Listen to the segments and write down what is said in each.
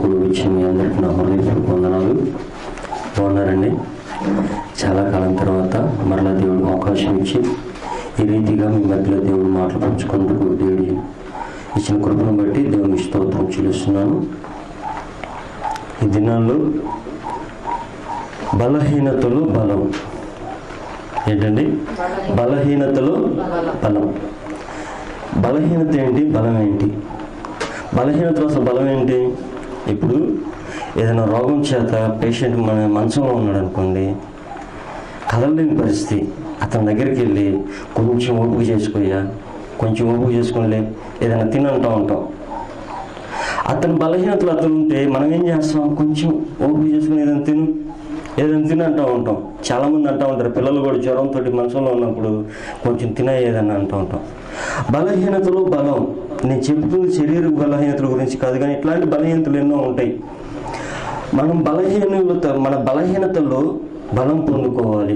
కూడి వచ్చిన మీ అందరికీ నా హృదయపూర్వక వందనాలు బాగున్నారండి చాలా కాలం తర్వాత మరలా దేవుడు అవకాశం ఇచ్చి ఈ రీతిగా మీ మధ్యలో దేవుడు మాటలు పంచుకుంటూ దేవుడి ఇచ్చిన కృపను బట్టి దేవుని స్తోత్రం చెల్లిస్తున్నాను ఈ దినాల్లో బలహీనతలు బలం ఏంటండి బలహీనతలు బలం బలహీనత ఏంటి బలం ఏంటి బలహీనతలో అసలు బలం ఏంటి ఇప్పుడు ఏదైనా రోగం చేత పేషెంట్ మన మంచంలో ఉన్నాడు అనుకోండి కదలలేని పరిస్థితి అతని దగ్గరికి వెళ్ళి కొంచెం ఓపిక చేసుకోయ్యా కొంచెం ఓపిక చేసుకోలే ఏదైనా తినంటా ఉంటాం అతని బలహీనతలు అతను ఉంటే మనం ఏం చేస్తాం కొంచెం ఓపిక చేసుకుని ఏదైనా తిను ఏదైనా తిని అంటూ ఉంటాం చాలామంది అంటూ ఉంటారు పిల్లలు కూడా జ్వరంతో మనసులో ఉన్నప్పుడు కొంచెం తినే ఏదన్నా అంటూ ఉంటాం బలహీనతలు బలం నేను చెబుతుంది శరీర బలహీనతల గురించి కాదు కానీ ఇట్లాంటి బలహీనతలు ఎన్నో ఉంటాయి మనం బలహీనత మన బలహీనతల్లో బలం పొందుకోవాలి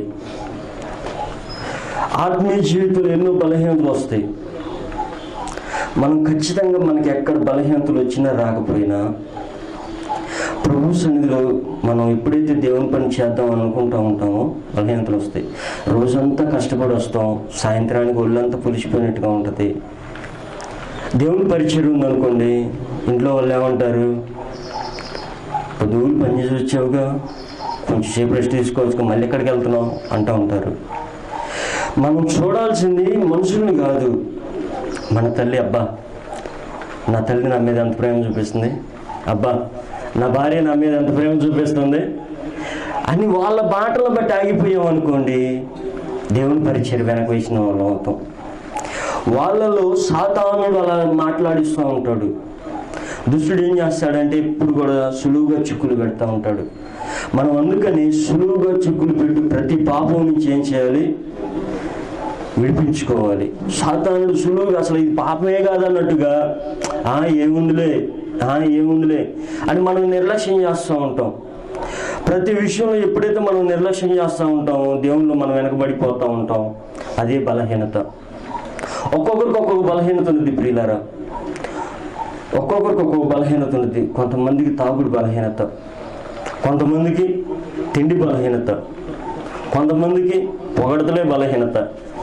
ఆత్మీయ జీవితంలో ఎన్నో బలహీనతలు వస్తాయి మనం ఖచ్చితంగా మనకి ఎక్కడ బలహీనతలు వచ్చినా రాకపోయినా ప్రభు సన్నిధిలో మనం ఎప్పుడైతే దేవుని పని చేద్దాం అనుకుంటూ ఉంటామో బలహీనతలు వస్తాయి రోజంతా కష్టపడి వస్తాం సాయంత్రానికి ఒళ్ళంతా పులిసిపోయినట్టుగా ఉంటుంది దేవుని పరిచయం ఉందనుకోండి ఇంట్లో వాళ్ళు ఏమంటారు పొద్దుగులు పని చేసి వచ్చావుగా కొంచెం సేపు రెస్ట్ తీసుకోవచ్చు మళ్ళీ ఎక్కడికి వెళ్తున్నావు అంటూ ఉంటారు మనం చూడాల్సింది మనుషుల్ని కాదు మన తల్లి అబ్బా నా తల్లి నా మీద ఎంత ప్రేమ చూపిస్తుంది అబ్బా నా భార్య నా మీద ఎంత ప్రేమ చూపిస్తుంది అని వాళ్ళ బాటలు బట్టి ఆగిపోయాం అనుకోండి దేవుని పరిచయం వెనక వేసిన వాళ్ళం అవుతాం వాళ్ళలో సాతానుడు అలా మాట్లాడిస్తూ ఉంటాడు దుష్టుడు ఏం చేస్తాడంటే ఎప్పుడు కూడా సులువుగా చిక్కులు పెడతా ఉంటాడు మనం అందుకని సులువుగా చిక్కులు పెట్టి ప్రతి పాపం నుంచి ఏం చేయాలి విడిపించుకోవాలి సాతానుడు సులువుగా అసలు ఇది పాపమే కాదన్నట్టుగా ఆ ఏముందిలే ఆ ఏముందిలే అని మనం నిర్లక్ష్యం చేస్తూ ఉంటాం ప్రతి విషయంలో ఎప్పుడైతే మనం నిర్లక్ష్యం చేస్తూ ఉంటామో దేవుళ్ళు మనం వెనకబడిపోతూ ఉంటాం అదే బలహీనత ఒక్కొక్కరికి ఒక్కొక్క బలహీనత ఉంది ప్రియులారా ఒక్కొక్కరికి ఒక్కొక్క బలహీనత ఉంది కొంతమందికి తాగుడు బలహీనత కొంతమందికి తిండి బలహీనత కొంతమందికి పొగడతలే బలహీనత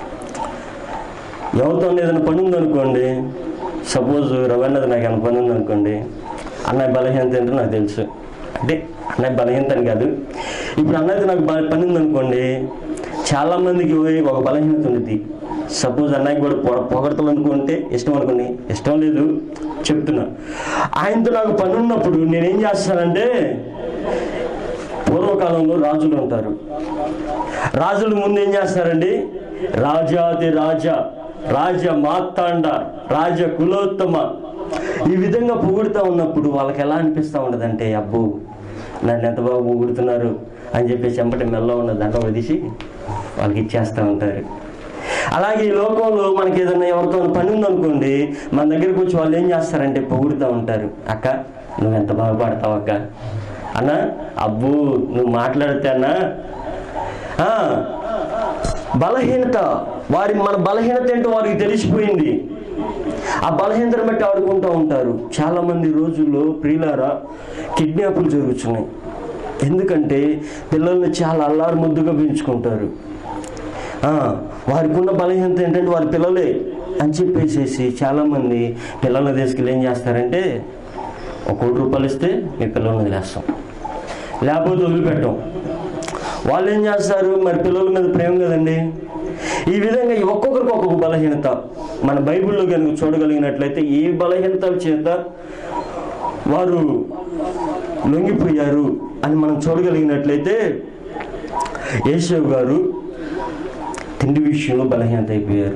ఎవరితో ఏదైనా పని ఉందనుకోండి సపోజ్ రవన్నది నాకు ఏమైనా పని ఉందనుకోండి అన్నయ్య బలహీనత ఏంటో నాకు తెలుసు అంటే అన్నయ్య బలహీనత అని కాదు ఇప్పుడు అన్నయ్యది నాకు బ- పని ఉందనుకోండి చాలామందికి ఒక బలహీనత ఉంది సపోజ్ అన్నయ్య కూడా పొగ పొగడతలు అనుకుంటే ఇష్టం అనుకోండి ఇష్టం లేదు చెప్తున్నా ఆయనతో నాకు పని ఉన్నప్పుడు నేనేం చేస్తానంటే పూర్వకాలంలో రాజులు ఉంటారు రాజులు ముందు ఏం చేస్తారండి రాజాది రాజా రాజ మార్తాండ రాజ కులోత్తమ ఈ విధంగా పొగుడుతూ ఉన్నప్పుడు వాళ్ళకి ఎలా అనిపిస్తూ ఉండదంటే అబ్బో నన్ను ఎంత బాగా పొగుడుతున్నారు అని చెప్పేసి ఎంబటి మెల్ల ఉన్న దండ వదిసి వాళ్ళకి ఇచ్చేస్తూ ఉంటారు అలాగే ఈ లోకంలో మనకి ఏదైనా ఎవరితో పని ఉందనుకోండి మన దగ్గరికి వచ్చి వాళ్ళు ఏం చేస్తారంటే పొగుడుతూ ఉంటారు అక్క నువ్వు ఎంత బాగా పాడతావు అక్క అన్న అబ్బు నువ్వు మాట్లాడితే అన్నా ఆ, బలహీనత వారి మన బలహీనత ఏంటో వారికి తెలిసిపోయింది ఆ బలహీనతను బట్టి ఆడుకుంటూ ఉంటారు చాలా మంది రోజుల్లో ప్రియులారా కిడ్నాపులు జరుగుతున్నాయి ఎందుకంటే పిల్లల్ని చాలా అల్లారు ముద్దుగా పెంచుకుంటారు ఆ, వారికి ఉన్న బలహీనత ఏంటంటే వారి పిల్లలే అని చెప్పేసేసి చాలామంది పిల్లల్ని తీసుకెళ్ళి ఏం చేస్తారంటే ఒక కోటి రూపాయలు ఇస్తే మీ పిల్లల్ని వదిలేస్తాం లేకపోతే వదిలిపెట్టాం వాళ్ళు ఏం చేస్తారు మరి పిల్లల మీద ప్రేమ కదండి ఈ విధంగా ఈ ఒక్కొక్కరికి ఒక్కొక్క బలహీనత మన బైబిల్లో కనుక చూడగలిగినట్లయితే ఏ బలహీనతల చేత వారు లొంగిపోయారు అని మనం చూడగలిగినట్లయితే యేసవ్ గారు తిండి విషయంలో బలహీనత అయిపోయారు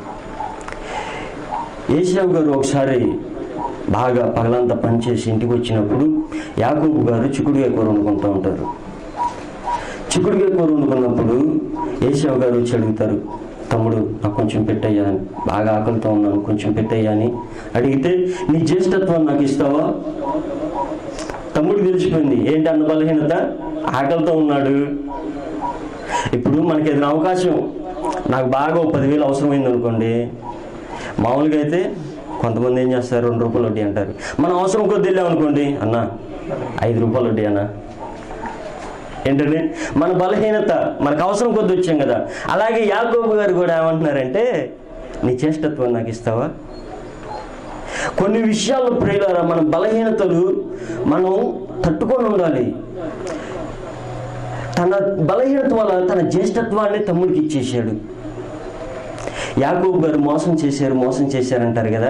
యేసవ్ గారు ఒకసారి బాగా పగలంతా పనిచేసి ఇంటికి వచ్చినప్పుడు యాకూబు గారు చిక్కుడుగా కూర వండుకుంటూ ఉంటారు చిక్కుడుగా కూర వండుకున్నప్పుడు యేసవ్ గారు వచ్చి అడుగుతారు తమ్ముడు నాకు కొంచెం పెట్టయ్యా అని బాగా ఆకలితో ఉన్నాను కొంచెం పెట్టయ్యా అని అడిగితే నీ జ్యేష్ఠత్వం నాకు ఇస్తావా తమ్ముడికి తెలిసిపోయింది ఏంటి అన్న బలహీనత ఆకలితో ఉన్నాడు ఇప్పుడు మనకి ఏదైనా అవకాశం నాకు బాగా ఓ పదివేలు అవసరమైంది అనుకోండి మామూలుగా అయితే కొంతమంది ఏం చేస్తారు రెండు రూపాయలు వడ్డీ అంటారు మన అవసరం కొద్ది వెళ్ళాం అనుకోండి అన్న ఐదు రూపాయలు వడ్డీనా ఏంటండి మన బలహీనత మనకు అవసరం కొద్ది వచ్చాం కదా అలాగే యాకోబు గారు కూడా ఏమంటున్నారంటే నీ చేష్టత్వం నాకు ఇస్తావా కొన్ని విషయాల్లో ప్రియులారా మన బలహీనతలు మనం తట్టుకొని ఉండాలి తన బలహీనత వల్ల తన జ్యేష్ఠత్వాన్ని తమ్ముడికి ఇచ్చేసాడు యాకోబు గారు మోసం చేశారు మోసం చేశారంటారు కదా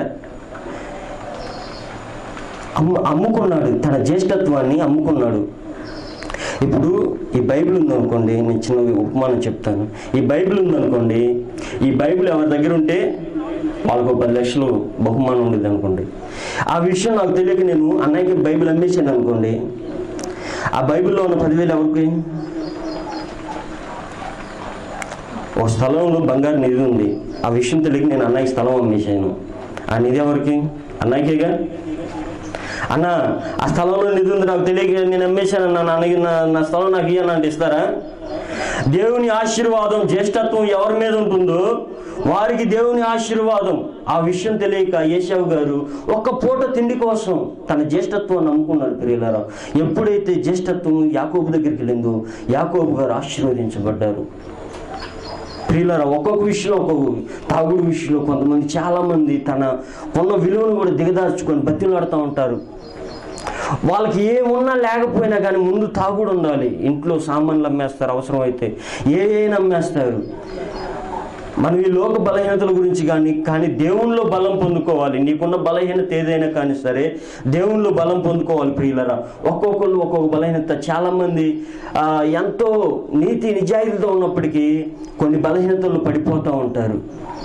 అమ్ము అమ్ముకున్నాడు తన జ్యేష్ఠత్వాన్ని అమ్ముకున్నాడు ఇప్పుడు ఈ బైబిల్ ఉందనుకోండి నేను చిన్న ఉపమానం చెప్తాను ఈ బైబిల్ ఉందనుకోండి ఈ బైబిల్ ఎవరి దగ్గర ఉంటే వాళ్ళకు ఒక పది లక్షలు బహుమానం ఉండేది అనుకోండి ఆ విషయం నాకు తెలియక నేను అన్నయ్యకి బైబిల్ అమ్మేసాను అనుకోండి ఆ బైబిల్లో ఉన్న పదివేలు ఎవరికి ఒక స్థలంలో బంగారు నిధి ఉంది ఆ విషయం తెలియక నేను అన్నయ్యకి స్థలం అమ్మేశాను ఆ నిధి ఎవరికి అన్నయ్యకేగా అన్న ఆ స్థలంలో నిధి ఉంది నాకు తెలియక నేను అమ్మేశాను అన్న నా నా నా స్థలం నాకు ఇయ్యను అంటే ఇస్తారా దేవుని ఆశీర్వాదం జ్యేష్ఠత్వం ఎవరి మీద ఉంటుందో వారికి దేవుని ఆశీర్వాదం ఆ విషయం తెలియక యేషావు గారు ఒక్క పూట తిండి కోసం తన జ్యేష్ఠత్వాన్ని నమ్ముకున్నాడు ప్రియులారా ఎప్పుడైతే జ్యేష్ఠత్వం యాకోబు దగ్గరికి వెళ్ళిందో యాకోబు గారు ఆశీర్వదించబడ్డారు ప్రియులారా ఒక్కొక్క విషయంలో ఒక్కొక్క తాగుడు విషయంలో కొంతమంది చాలామంది తన ఉన్న విలువను కూడా దిగదార్చుకొని బతిలాడుతూ ఉంటారు వాళ్ళకి ఏమున్నా లేకపోయినా కానీ ముందు తాగుడు ఉండాలి ఇంట్లో సామాన్లు అమ్మేస్తారు అవసరమైతే ఏ ఏమైనా అమ్మేస్తారు మనం ఈ లోక బలహీనతల గురించి కానీ కానీ దేవునిలో బలం పొందుకోవాలి నీకున్న బలహీనత ఏదైనా కానీ సరే దేవునిలో బలం పొందుకోవాలి ప్రియులరా ఒక్కొక్కరు ఒక్కొక్క బలహీనత చాలామంది ఆ, ఎంతో నీతి నిజాయితీతో ఉన్నప్పటికీ కొన్ని బలహీనతలు పడిపోతూ ఉంటారు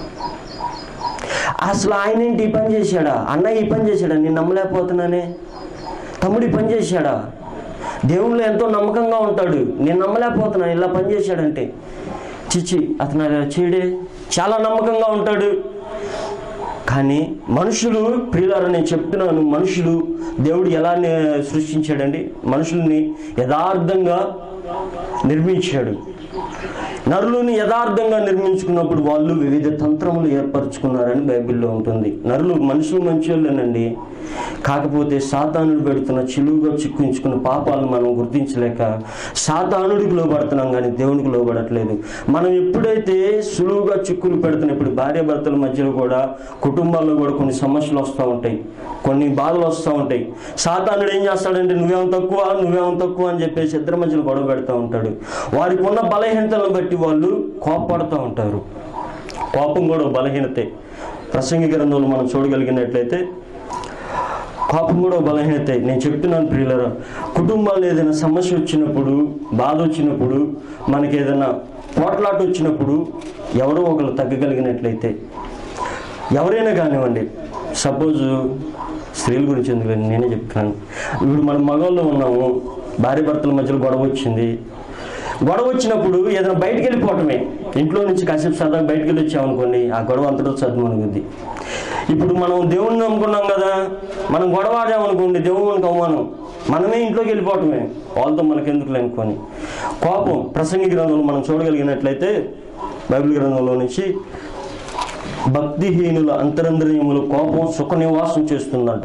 అసలు ఆయన ఏంటి ఈ పని చేశాడా అన్నయ్య ఈ పని చేశాడా నేను నమ్మలేకపోతున్నానే తమ్ముడు ఈ పని చేశాడా దేవుళ్ళు ఎంతో నమ్మకంగా ఉంటాడు నేను నమ్మలేకపోతున్నాను ఇలా పని చేశాడంటే చిచ్చి అతను అలా చేయడే చాలా నమ్మకంగా ఉంటాడు కానీ మనుషులు ప్రియులారా నేను చెప్తున్నాను మనుషులు దేవుడు ఎలా ని- సృష్టించాడండి మనుషుల్ని యథార్థంగా నిర్మించాడు నరులని యథార్థంగా నిర్మించుకున్నప్పుడు వాళ్ళు వివిధ తంత్రములు ఏర్పరచుకున్నారని బైబిల్లో ఉంటుంది నరులు మనుషులు మంచోళ్ళేనండి కాకపోతే సాతానుడు పెడుతున్న చిలువుగా చిక్కించుకున్న పాపాలను మనం గుర్తించలేక సాతానుడికి లోబడుతున్నాం కానీ దేవునికి లోబడట్లేదు మనం ఎప్పుడైతే సులువుగా చిక్కులు పెడుతున్న ఇప్పుడు భార్య భర్తల మధ్యలో కూడా కుటుంబాల్లో కూడా కొన్ని సమస్యలు వస్తూ ఉంటాయి కొన్ని బాధలు వస్తూ ఉంటాయి సాతానుడు ఏం చేస్తాడంటే నువ్వేమో తక్కువ నువ్వేమో తక్కువ అని చెప్పేసి ఇద్దరి మధ్యలో గొడవ పెడతా ఉంటాడు వారికి ఉన్న బలహీనతలను బట్టి వాళ్ళు కోపపడుతూ ఉంటారు కోపం కూడా ఒక బలహీనతే ప్రసంగి గ్రంథంలో మనం చూడగలిగినట్లయితే కోపం కూడా ఒక బలహీనతే నేను చెప్తున్నాను ప్రియులరా కుటుంబాల్లో ఏదైనా సమస్య వచ్చినప్పుడు బాధ వచ్చినప్పుడు మనకి ఏదైనా పోట్లాట వచ్చినప్పుడు ఎవరో ఒకరు తగ్గగలిగినట్లయితే ఎవరైనా కానివ్వండి సపోజ్ స్త్రీల గురించి ఎందుకు నేనే చెప్తున్నాను ఇప్పుడు మనం మగవాళ్ళు ఉన్నాము భార్య భర్తల మధ్యలో గొడవ వచ్చింది గొడవ వచ్చినప్పుడు ఏదైనా బయటికి వెళ్ళిపోవటమే ఇంట్లో నుంచి కాసేపు సరదాగా బయటికి వెళ్ళి వచ్చామనుకోండి ఆ గొడవ అంతటా చదువుమనుకుంది ఇప్పుడు మనం దేవుణ్ణి నమ్ముకున్నాం కదా మనం గొడవ ఆడామనుకోండి దేవుడు మనకు అవమానం మనమే ఇంట్లోకి వెళ్ళిపోవటమే వాళ్ళతో మనకెందుకు అనుకొని కోపం ప్రసంగి గ్రంథంలో మనం చూడగలిగినట్లయితే బైబిల్ గ్రంథంలో నుంచి భక్తిహీనుల అంతరంద్రియములు కోపం సుఖ నివాసం చేస్తుందంట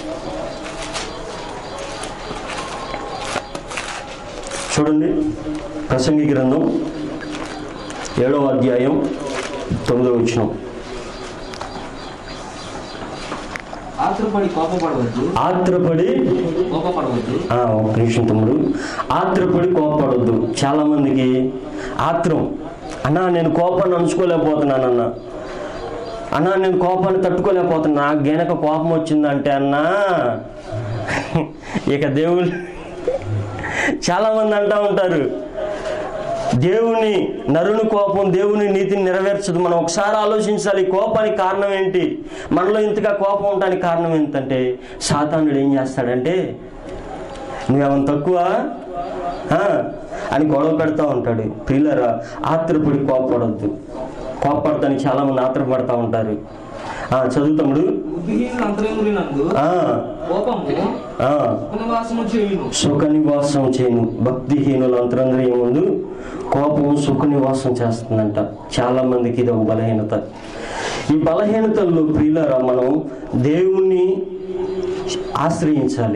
చూడండి ప్రసంగి గ్రంథం ఏడవ అధ్యాయం తొమ్మిదవ వచ్చిన ఆత్రపడి కోపపడవద్దు ఆత్రపడి కోపపడవద్దు ఆ, ఒక్క నిమిషం తమ్ముడు ఆత్రపడి కోపపడొద్దు చాలా మందికి ఆత్రం అన్నా నేను కోపాన్ని అణుచుకోలేకపోతున్నాను అన్న అన్నా నేను కోపాన్ని తట్టుకోలేకపోతున్నా నాకు గనక కోపం వచ్చిందంటే అన్నా ఇక దేవుడు చాలా మంది అంటా ఉంటారు దేవుని నరుని కోపం దేవుని నీతిని నెరవేర్చదు మనం ఒకసారి ఆలోచించాలి ఈ కోపానికి కారణం ఏంటి మనలో ఇంతగా కోపం ఉండడానికి కారణం ఏంటంటే సాతానుడు ఏం చేస్తాడంటే నువ్వేమన్నా తక్కువ ఆ? అని గొడవ పెడతా ఉంటాడు పిల్లరా ఆత్రపడి కోపపడద్దు కోపపడతానికి చాలా మంది ఆత్రపడతా ఉంటారు ఆ, చదువు తమ్ముడు బుద్ధిహీనుల అంతరంగునందు ఆ, కోపము ఆ. పునవాసము చేయును సుఖ నివాసం చేయను భక్తిహీనుల అంతరంగం ముందు కోపం సుఖ నివాసం చేస్తుందంట చాలా మందికి ఇది ఒక బలహీనత ఈ బలహీనతల్లో ప్రియులరా మనం దేవుణ్ణి ఆశ్రయించాలి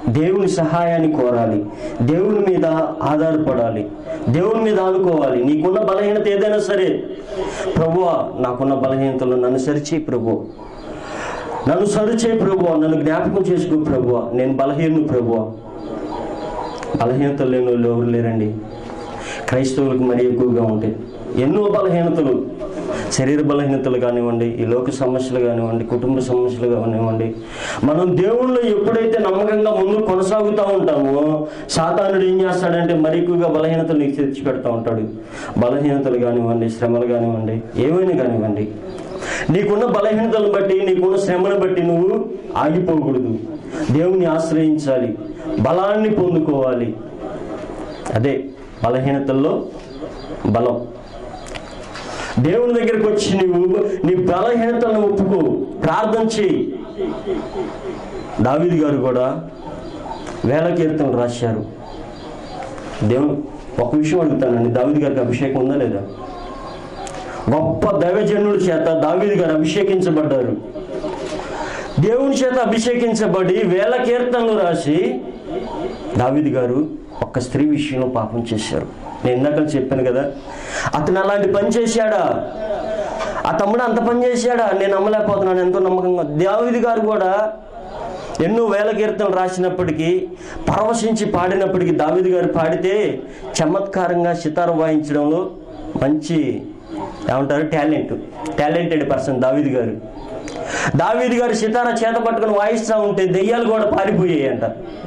దేవుని సహాయాన్ని కోరాలి దేవుని మీద ఆధారపడాలి దేవుని మీద ఆనుకోవాలి నీకున్న బలహీనత ఏదైనా సరే ప్రభువా నాకున్న బలహీనతలు నన్ను సరిచేయి ప్రభు నన్ను సరిచేయి ప్రభువా నన్ను జ్ఞాపకం చేసుకో ప్రభువా నేను బలహీను ప్రభువా బలహీనతలు లేని వాళ్ళు ఎవరు లేరండి క్రైస్తవులకు మరీ ఎక్కువగా ఉంటాయి ఎన్నో బలహీనతలు శరీర బలహీనతలు కానివ్వండి ఈ లోక సమస్యలు కానివ్వండి కుటుంబ సమస్యలు కానివ్వండి మనం దేవుళ్ళు ఎప్పుడైతే నమ్మకంగా ముందు కొనసాగుతూ ఉంటామో సాతానుడు ఏం చేస్తాడంటే మరి ఎక్కువగా బలహీనతలు నీకు తెచ్చి పెడతా ఉంటాడు బలహీనతలు కానివ్వండి శ్రమలు కానివ్వండి ఏమైనా కానివ్వండి నీకున్న బలహీనతలను బట్టి నీకున్న శ్రమను బట్టి నువ్వు ఆగిపోకూడదు దేవుని ఆశ్రయించాలి బలాన్ని పొందుకోవాలి అదే బలహీనతల్లో బలం దేవుని దగ్గరికి వచ్చి నువ్వు నీ బలహీనతలను ఒప్పుకో ప్రార్థన చేయి దావీదు గారు కూడా వేల కీర్తనలు రాశారు దేవుడు ఒక విషయం అడుగుతానండి దావీదు గారికి అభిషేకం ఉందా లేదా గొప్ప దైవజనుడి చేత దావీదు గారు అభిషేకించబడ్డారు దేవుని చేత అభిషేకించబడి వేల కీర్తనలు రాసి దావీదు గారు ఒక్క స్త్రీ విషయంలో పాపం చేశారు నేను ఇందాక చెప్పాను కదా అతను అలాంటి పని చేశాడా ఆ తమ్ముడు అంత పని చేశాడా నేను నమ్మలేకపోతున్నాను ఎంతో నమ్మకంగా దావీదు గారు కూడా ఎన్నో వేల కీర్తనలు రాసినప్పటికీ పరవశించి పాడినప్పటికీ దావీదు గారు పాడితే చమత్కారంగా సితారం వాయించడంలో మంచి ఏమంటారు టాలెంట్ టాలెంటెడ్ పర్సన్ దావీదు గారు దావీదు గారు సితారా చేత పట్టుకొని వాయిస్తూ ఉంటే దెయ్యాలు కూడా పారిపోయాయి అంట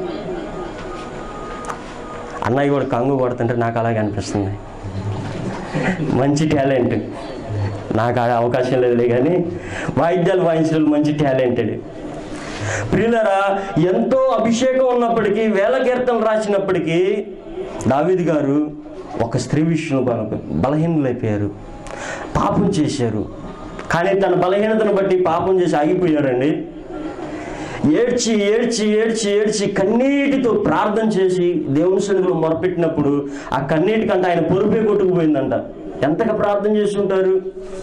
అన్నయ్య కూడా కంగు కొడుతుంటే నాకు అలాగే అనిపిస్తుంది మంచి టాలెంట్ నాకు ఆ అవకాశం లేదులే కానీ వాయిద్యాలు వాయించడం మంచి టాలెంటెడ్ ప్రియులరా ఎంతో అభిషేకం ఉన్నప్పటికీ వేల కీర్తనలు రాసినప్పటికీ దావీదు గారు ఒక స్త్రీ విషయంలో బల బలహీనులైపోయారు పాపం చేశారు కానీ తన బలహీనతను బట్టి పాపం చేసి ఆగిపోయారండి ఏడ్చి ఏడ్చి ఏడ్చి ఏడ్చి కన్నీటితో ప్రార్థన చేసి దేవుని సన్నిధిలో మొరపెట్టినప్పుడు ఆ కన్నీటికంటే ఆయన పొరుపే కొట్టుకుపోయిందంట ఎంతగా ప్రార్థన చేసి ఉంటారు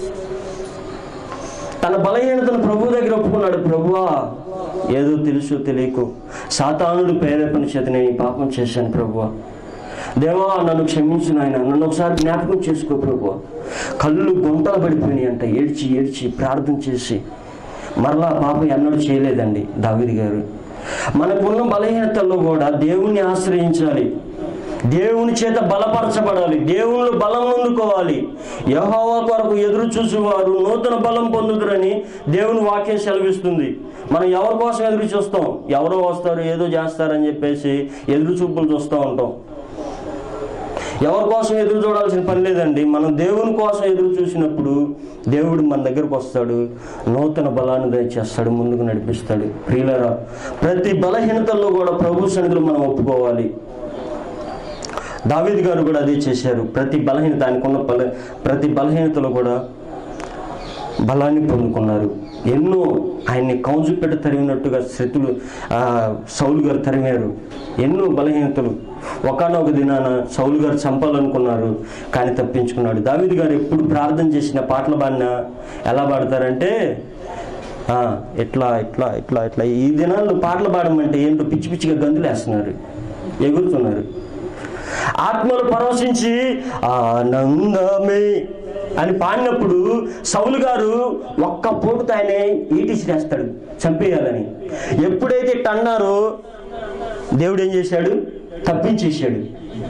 తన బలహీనతను ప్రభు దగ్గర ఒప్పుకున్నాడు ప్రభువా ఏదో తెలుసో తెలియకు సాతానుడు ప్రేరేపణ చేత నేను ఈ పాపం చేశాను ప్రభువా దేవా నన్ను క్షమించు నాయన నన్ను ఒకసారి జ్ఞాపకం చేసుకో ప్రభువా కళ్ళు గుంటలు పడిపోయినాయి అంట ఏడ్చి ఏడ్చి ప్రార్థన చేసి మరలా పాపం ఎన్నడూ చేయలేదండి దావిది గారు మనకున్న బలహీనతల్లో కూడా దేవుణ్ణి ఆశ్రయించాలి దేవుని చేత బలపరచబడాలి దేవుళ్ళు బలం పొందుకోవాలి యహోవా కొరకు ఎదురు చూసేవారు నూతన బలం పొందుదురని దేవుని వాక్యం సెలవిస్తుంది మనం ఎవరి కోసం ఎదురు చూస్తాం ఎవరో వస్తారు ఏదో చేస్తారని చెప్పేసి ఎదురు చూపులు చూస్తూ ఉంటాం ఎవరి కోసం ఎదురు చూడాల్సిన పని లేదండి మనం దేవుని కోసం ఎదురు చూసినప్పుడు దేవుడు మన దగ్గరకు వస్తాడు నూతన బలాన్ని దయచేస్తాడు ముందుకు నడిపిస్తాడు ప్రియులరా ప్రతి బలహీనతల్లో కూడా ప్రభు సన్నిధిలో మనం ఒప్పుకోవాలి దావీద్ గారు కూడా అదే చేశారు ప్రతి బలహీనత ఆయనకున్న బల ప్రతి బలహీనతలో కూడా బలాన్ని పొందుకున్నారు ఎన్నో ఆయన్ని కౌజుపెట్ట తరిమినట్టుగా శత్రులు ఆ, సౌలు గారు తరిమారు ఎన్నో బలహీనతలు ఒకనొక దినాన సౌలు గారు చంపాలనుకున్నారు కానీ తప్పించుకున్నాడు దావీదు గారు ఎప్పుడు ప్రార్థన చేసిన పాటలు పాడినా ఎలా పాడతారంటే ఆ, ఇట్లా ఇట్లా ఇట్లా ఇట్లా ఈ దినాల్లో పాటలు పాడమంటే ఏంటో పిచ్చి పిచ్చిగా గంతులేస్తున్నారు ఎగురుతున్నారు ఆత్మలు పరవశించి ఆనందమే అని పాడినప్పుడు సౌలు గారు ఒక్క పోటుతో ఆయన ఈటీసి చేస్తాడు చంపేయాలని ఎప్పుడైతే ఇట్ట అన్నారో దేవుడు ఏం చేశాడు తప్పించేశాడు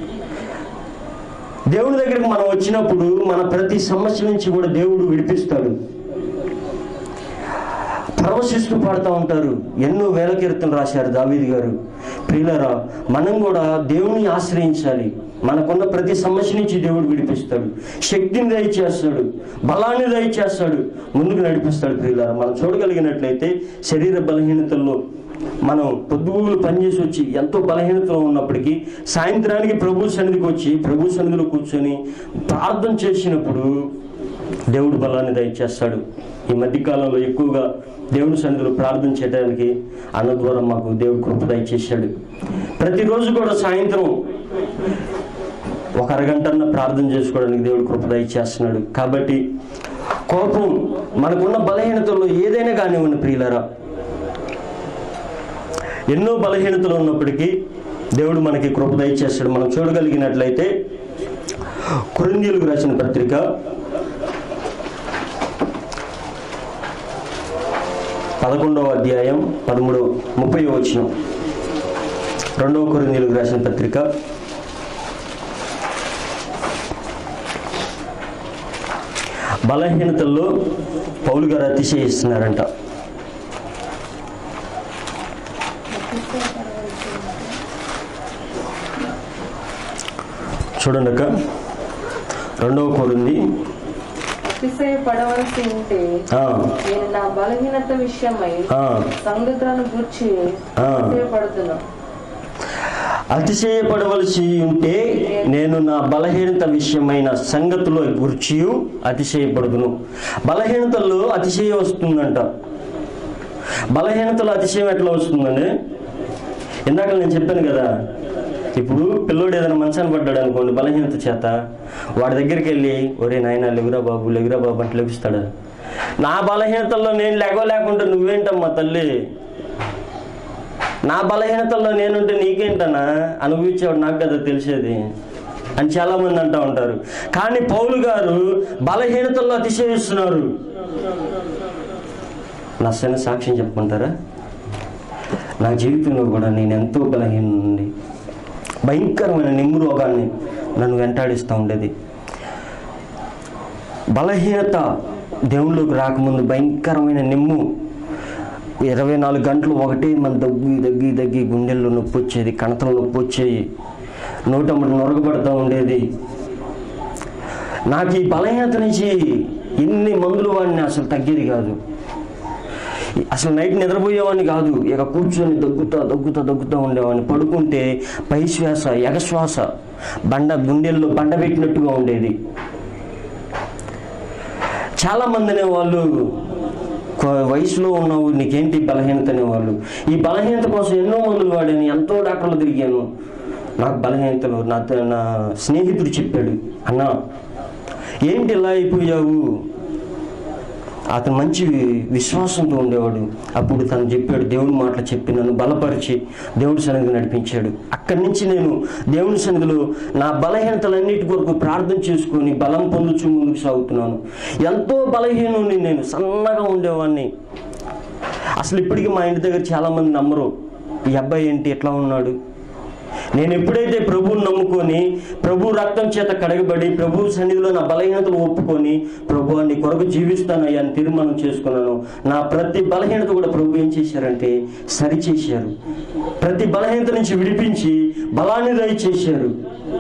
దేవుడి దగ్గరికి మనం వచ్చినప్పుడు మన ప్రతి సమస్య నుంచి కూడా దేవుడు విడిపిస్తాడు పరవశిస్తూ పాడుతూ ఉంటారు ఎన్నో వేల కీర్తనలు రాశారు దావీది గారు ప్రియులరా మనం కూడా దేవుని ఆశ్రయించాలి మనకున్న ప్రతి సమస్య నుంచి దేవుడు విడిపిస్తాడు శక్తిని దయచేస్తాడు బలాన్ని దయచేస్తాడు ముందుకు నడిపిస్తాడు ప్రియులరా మనం చూడగలిగినట్లయితే శరీర బలహీనతల్లో మనం పొద్దుగూలు పనిచేసి వచ్చి ఎంతో బలహీనతలో ఉన్నప్పటికీ సాయంత్రానికి ప్రభు సన్నిధికి వచ్చి ప్రభు సన్నిధిలో కూర్చొని ప్రార్థన చేసినప్పుడు దేవుడు బలాన్ని దయచేస్తాడు ఈ మధ్యకాలంలో ఎక్కువగా దేవుని సన్నిధిలో ప్రార్థన చేయడానికి అన్న ద్వారా మాకు దేవుడు కృప దయచేశాడు ప్రతిరోజు కూడా సాయంత్రం ఒక అరగంటన్న ప్రార్థన చేసుకోవడానికి దేవుడు కృప దయచేస్తున్నాడు కాబట్టి కోపం మనకున్న బలహీనతల్లో ఏదైనా కానివ్వండి ప్రియులరా ఎన్నో బలహీనతలు ఉన్నప్పటికీ దేవుడు మనకి కృప దయచేస్తాడు మనం చూడగలిగినట్లయితే కొరిందీలకు రాసిన పత్రిక పదకొండవ అధ్యాయం పదమూడు ముప్పై వచ్చిన రెండవ కొరిందీలకు రాసిన పత్రిక బలహీనతల్లో పౌలు గారు అతిశయిస్తున్నారంట చూడండి అక్క రెండవ కోరింది అతిశయపడవలసి ఉంటే ఆ, నేను నా బలహీనత విషయమై ఆ, సంగతులను గుర్చి ఆ. అతిశయపడుతున్నా అతిశయపడవలసి ఉంటే నేను నా బలహీనత విషయమైన సంగతుల గురించి అతిశయపడుదును బలహీనతల్లో అతిశయం వస్తుందంట బలహీనతలో అతిశయం ఎట్లా వస్తుందండి ఇందాక నేను చెప్పాను కదా ఇప్పుడు పిల్లోడు ఏదైనా మంచాన్ని పడ్డాడు అనుకోండి బలహీనత చేత వాడి దగ్గరికి వెళ్ళి ఒరే నాయన లెగురా బాబు లెగురా బాబు అంటే లెగుస్తాడు నా బలహీనతల్లో నేను లెగవలేకుంటే నువ్వేంటమ్మా తల్లి నా బలహీనతల్లో నేనుంటే నీకేంటనా అనుభవించేవాడు నాకు కదా తెలిసేది అని చాలా మంది అంటూ ఉంటారు కానీ పౌలు గారు బలహీనతల్లో అతిశయిస్తున్నారు నా చిన్న సాక్ష్యం చెప్పమంటారా నా జీవితంలో కూడా నేను ఎంతో బలహీన నుండి భయంకరమైన నిమ్ము రోగాన్ని నన్ను వెంటాడిస్తూ ఉండేది బలహీనత దేవుళ్ళలోకి రాకముందు భయంకరమైన నిమ్ము ఇరవై నాలుగు గంటలు ఒకటే మన దగ్గి దగ్గి దగ్గి గుండెల్లో నొప్పి వచ్చేది కణతలు నొప్పి వచ్చేవి నోటమ్మటి నొరగబడుతూ ఉండేది నాకు ఈ బలహీనత నుంచి ఎన్ని మందులు వాడిని అసలు తగ్గేది కాదు అసలు నైట్ నిద్రపోయేవాడిని కాదు ఇక కూర్చొని దగ్గుతా దగ్గుతా దగ్గుతా ఉండేవాడిని పడుకుంటే పై శ్వాస ఎగశ్వాస బండ గుండెల్లో బండ పెట్టినట్టుగా ఉండేది చాలా మంది అనేవాళ్ళు కొ- వయసులో ఉన్నావు నీకేంటి బలహీనత అనేవాళ్ళు ఈ బలహీనత కోసం ఎన్నో మందులు వాడాను ఎంతో డాక్టర్లు తిరిగాను నాకు బలహీనతలు నా నా స్నేహితుడు చెప్పాడు అన్నా ఏంటి ఇలా అయిపోయావు అతను మంచి విశ్వాసంతో ఉండేవాడు అప్పుడు తను చెప్పాడు దేవుడి మాటలు చెప్పి నన్ను బలపరిచి దేవుడి సన్నిధి నడిపించాడు అక్కడి నుంచి నేను దేవుని సన్నిధిలో నా బలహీనతలన్నిటి కొరకు ప్రార్థన చేసుకొని బలం పొందుచు ముందుకు సాగుతున్నాను ఎంతో బలహీనుని నేను సన్నగా ఉండేవాడిని అసలు ఇప్పటికీ మా ఇంటి దగ్గర చాలామంది నమ్మరు ఈ అబ్బాయి ఏంటి ఎట్లా ఉన్నాడు నేను ఎప్పుడైతే ప్రభువుని నమ్ముకొని ప్రభు రక్తం చేత కడగబడి ప్రభు సన్నిధిలో నా బలహీనతలు ఒప్పుకొని ప్రభు నీ కొరకు జీవిస్తానయ్యా అని తీర్మానం చేసుకున్నాను నా ప్రతి బలహీనత కూడా ప్రభు ఏం చేశారంటే సరి చేశారు ప్రతి బలహీనత నుంచి విడిపించి బలాన్ని దయచేశారు